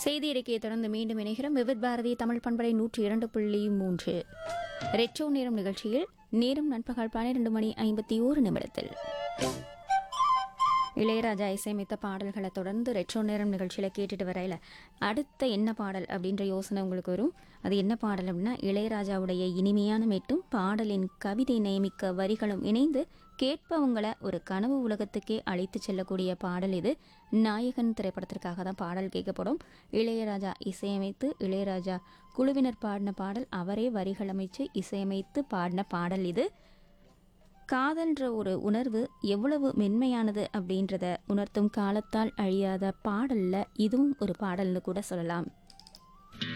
செய்தி அறிக்கையை தொடர்ந்து மீண்டும் இணைகிறோம் விவித் பாரதி தமிழ் பண்பலை நூற்றி இரண்டு புள்ளி மூன்று ரெட்ரோ நேரம் நிகழ்ச்சியில் நேரம் நண்பகல் பன்னிரண்டு மணி ஐம்பத்தி ஓரு நிமிடத்தில் இளையராஜா இசையமைத்த பாடல்களை தொடர்ந்து ரெட்ரோ நேரம் நிகழ்ச்சியில் கேட்டுட்டு வரையில அடுத்த என்ன பாடல் அப்படின்ற யோசனை உங்களுக்கு வரும் அது என்ன பாடல் அப்படின்னா இளையராஜாவுடைய இனிமையான மெட்டும் பாடலின் கவிதை நியமிக்க வரிகளும் இணைந்து கேட்பவங்களை ஒரு கனவு உலகத்துக்கே அழைத்து செல்லக்கூடிய பாடல் இது நாயகன் திரைப்படத்திற்காக தான் பாடல் கேட்கப்படும் இளையராஜா இசையமைத்து இளையராஜா குழுவினர் பாடின பாடல் அவரே வரிகள் அமைச்சு இசையமைத்து பாடின பாடல் இது காதல்ன்ற ஒரு உணர்வு எவ்வளவு மென்மையானது அப்படின்றத உணர்த்தும் காலத்தால் அழியாத பாடல்ல இதுவும் ஒரு பாடல்னு கூட சொல்லலாம்